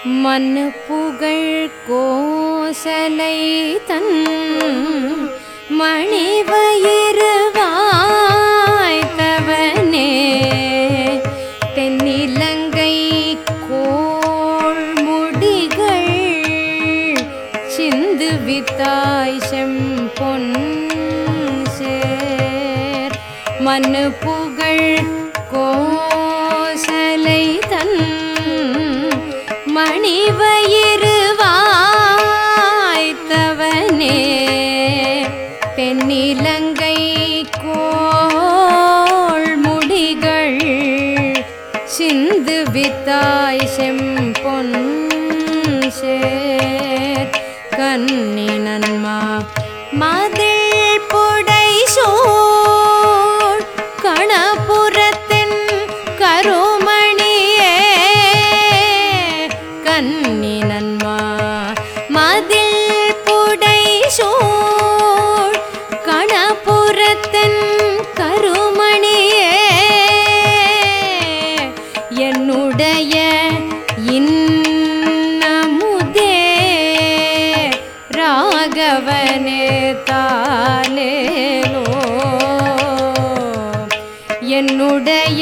மண்ணு புகழ் கோசலை தன் மணிவயிறு வாய்த்தவனே தென்னிலங்கை கோள் முடிகள் சிந்து வித்தாய் செம்பொன் சேர் மண்ணு புகழ் கோசலை தன் மணிவயிறு வாய்த்தவனே தென்னிலங்கை கோள் முடிகள் சிந்து வித்தாய் செம்பொன் சேர் கன்னி நன்மா மதில் புடை சோழ் கணபுரத்தின் கருமணியே கன்னி நன்மா மதில் புடை சோழ் கணபுரத்தின் கருமணியே என்னுடைய இன்னமுதே ராகவனே தாலேலோ என்னுடைய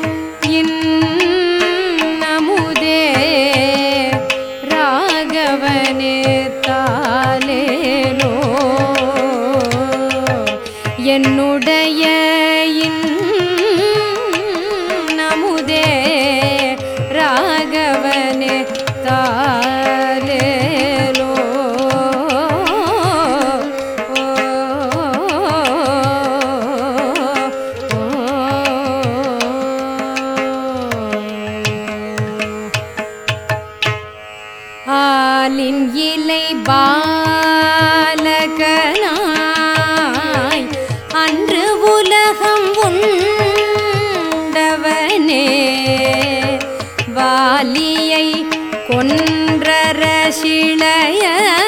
இன்னமுதே ராகவனே தாலேலோ என்னுடைய இன்னமுதே ராகவனே தாலேலோ ஆலின் இலை பாலகனாய் அன்று உலகம் உண்டவனே வாலியை கொன்றரசிளைய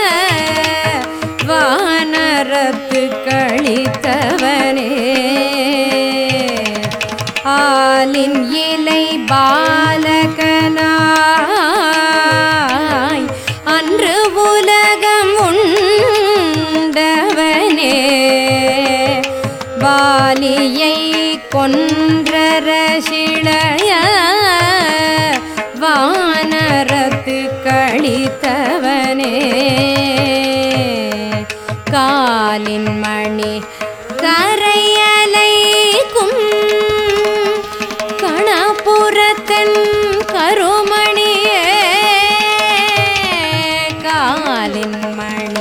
வானரத்து கழித்தவனே ஆலின் இலை பாலகனாய் அன்று உலகம் உண்டவனே வாலியை கொன்றரசிளைய வானரத்து கழித்தவனே காலின் மணி கரையலைக்கும் கணபுரத்தன் கருமணியே காலின் மணி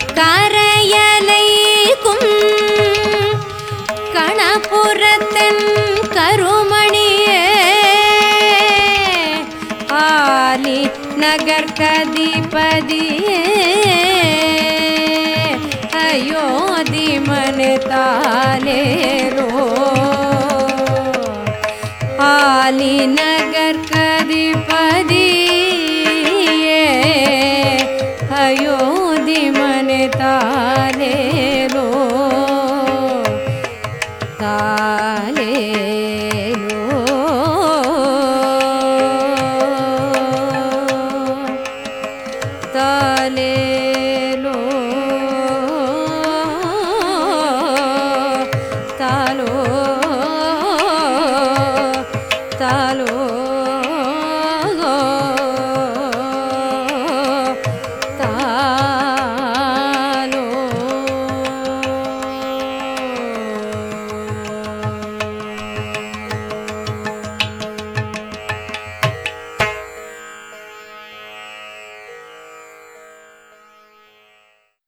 கரையலைக்கும் கணபுரத்தன் கருமணியே ஆலி நகர் கதிபதியே அயோத்தி மனு தாலேரோ ஆலி நகர் கதிபதியே அயோத்தி மனு தாலேரோ தாலேலோ தாலேலோ தாலோ தாலோ